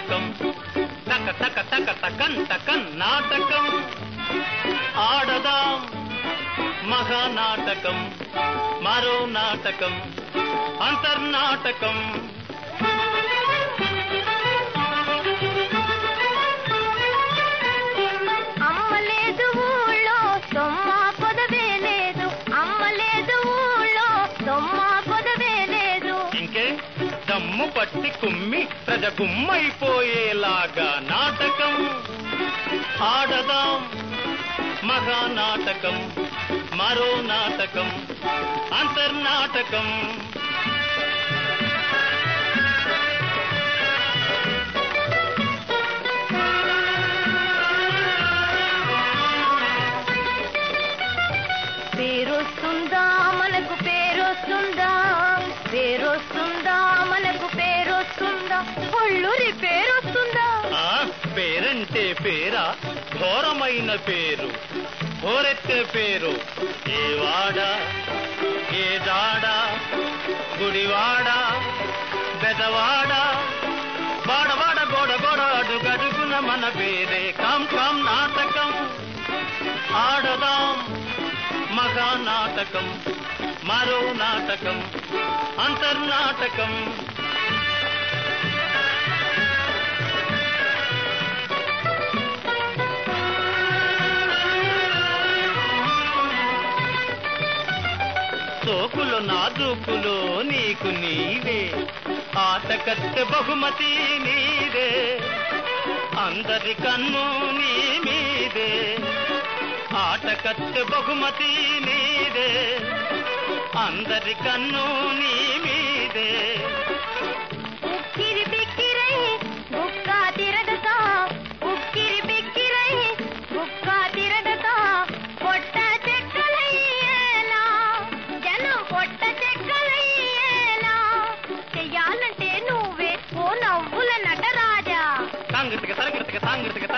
నాటకం తక తక తక తకన్ తకన్ నాటకం ఆడదాం మహానాటకం మరో నాటకం అంతర్నాటకం అమ్మ లేదు ఊళ్ళో సొమ్మ పొదవే లేదు అమ్మ లేదు ఊళ్ళో సొమ్మ పొదవే లేదు ఇంకే దమ్ము పట్టి కుమ్మి ప్రజ గుమ్మైపోయేలాగా నాటకం ఆడదాం మహానాటకం మరో నాటకం అంతర్నాటకం పేరొస్తుందా మనకు పేరొస్తుందా పేరొస్తుందా మనకు పేరొస్తుందా ఒళ్ళూరి పేరొస్తుందా ఆ పేరంటే పేరా ఘోరమైన పేరు ఘోరెత్తే పేరు ఏ వాడ ఏ దాడ గుడివాడ బెదవాడ వాడవాడ గోడ గోడ అడుగడుగున మన పేరే కాం కాం నాటకం ఆడదాం మగా నాటకం మరో నాటకం అంతర్నాటకం సోకులు నాజూకులు నీకు నీవే ఆటకత్తె బహుమతి నీదే అందరి కన్ను నీ మీదే ఆటకత్తె బహుమతి నీదే అందరి కన్ను నీ మీదే ఉక్కిరి బిక్కిరై బుక్క తిరగక ఉక్కిరి బిక్కిరై బుక్క తిరగక పొట్ట చెక్కలయ్యేలా జనం పొట్ట చెక్కలయ్యేలా చెయ్యాలంటే నువ్వే ఓ నవ్వుల నటరాజా సాంగృతిక సరగృతిక సాంగృతిక